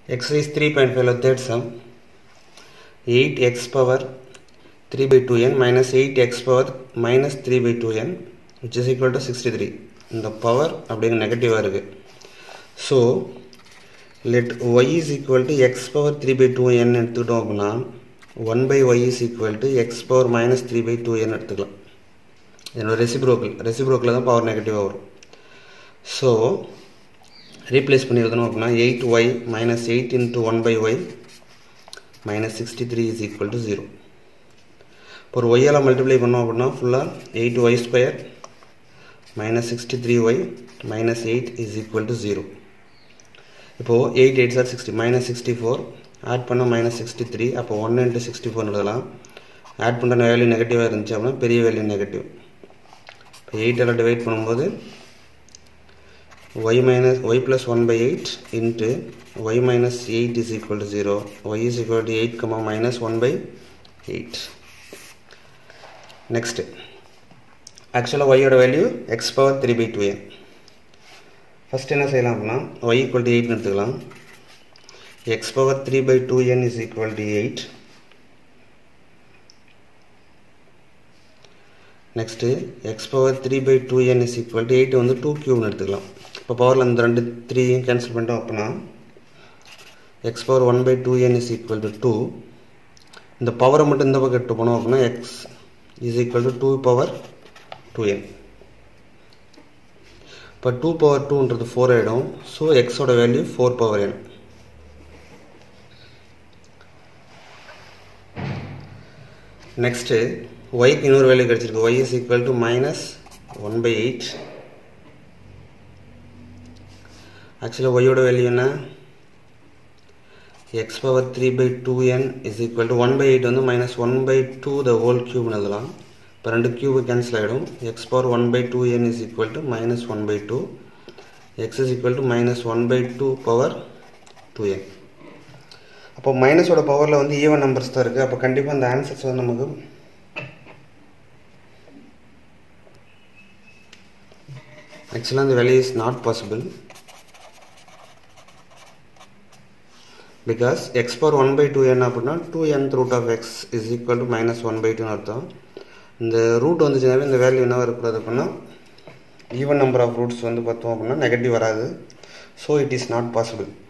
Exercise 3.5 of third sum 8x power 3 by 2n minus 8x power minus 3 by 2n which is equal to 63 இந்த power அப்படிங்க நெகட்டிவாக இருக்குது so let y is equal to x power three by two n எடுத்துக்கிட்டோம் அப்படின்னா one by y is equal to x power minus three by two n எடுத்துக்கலாம் என்னோட reciprocal ரெசிப்ரோக்கில் தான் power நெகட்டிவாக வரும் ஸோ ரீப்ளேஸ் பண்ணி எழுதணும் அப்படின்னா eight y minus eight into one by y minus sixty three is equal to zero இப்போ ஒரு ஒய்யால் மல்டிப்ளை பண்ணோம் அப்படின்னா ஃபுல்லாக eight y square minus sixty three y minus eight is equal to zero இப்போது eight eight sir sixty minus sixty four add பண்ணால் minus sixty three அப்போ one into sixty four எழுதலாம் ஆட் பண்ணுற வேல்யூ நெகட்டிவாக இருந்துச்சு அப்படின்னா பெரிய வேல்யூ நெகட்டிவ் இப்போ எயிட்டால் டிவைட் பண்ணும்போது y minus y plus 1 by 8 into y minus 8 is equal to 0 y is equal to 8 comma minus 1 by 8 next ஆக்சுவலாக ஒய்யோட value x power three by two n first என்ன செய்யலாம் அப்படின்னா ஒய் ஈக்குவல் டு எயிட்னு எடுத்துக்கலாம் x power three by two n is equal to eight next x power three by two n is equal to eight வந்து two க்யூப்னு எடுத்துக்கலாம் இப்போ பவரில் இந்த ரெண்டு த்ரீயும் கேன்சல் பண்ணிட்டோம் அப்படின்னா x power one by two n is equal to two இந்த பவரை மட்டும் இந்த பக்கம் எடுத்து போனோம் அப்படின்னா x is equal to two power two n இப்போ டூ பவர் டூன்றது ஃபோர் ஆகிடும் ஸோ எக்ஸோட value four power n next ஒய்க்கு இன்னொரு வேல்யூ கிடச்சிருக்கு y is equal to minus one by eight ஆக்சுவலாக ஒய்யோட வேல்யூ என்ன x power three by two n is equal to one by eight வந்து minus one by two the whole க்யூப்னு எழுதலாம் இப்போ ரெண்டு க்யூபு கேன்சல் ஆகிடும் x power one by two n is equal to minus one by two x is equal to minus one by two power two n அப்போ மைனஸோட பவரில் வந்து even numbers தான் இருக்குது அப்போ கண்டிப்பாக அந்த ஆன்சர்ஸ் வந்து நமக்கு ஆக்சுவலாக அந்த value is not possible because x power one by two n அப்படின்னா two nth root of x is equal to minus one by டூன்னு அர்த்தம் இந்த ரூட் வந்துச்சுனாவே இந்த வேல்யூ என்ன இருக்கக்கூடாது அப்படின்னா ஈவன் நம்பர் ஆஃப் ரூட்ஸ் வந்து பார்த்தோம் அப்படின்னா நெகட்டிவ் வராது so it is not possible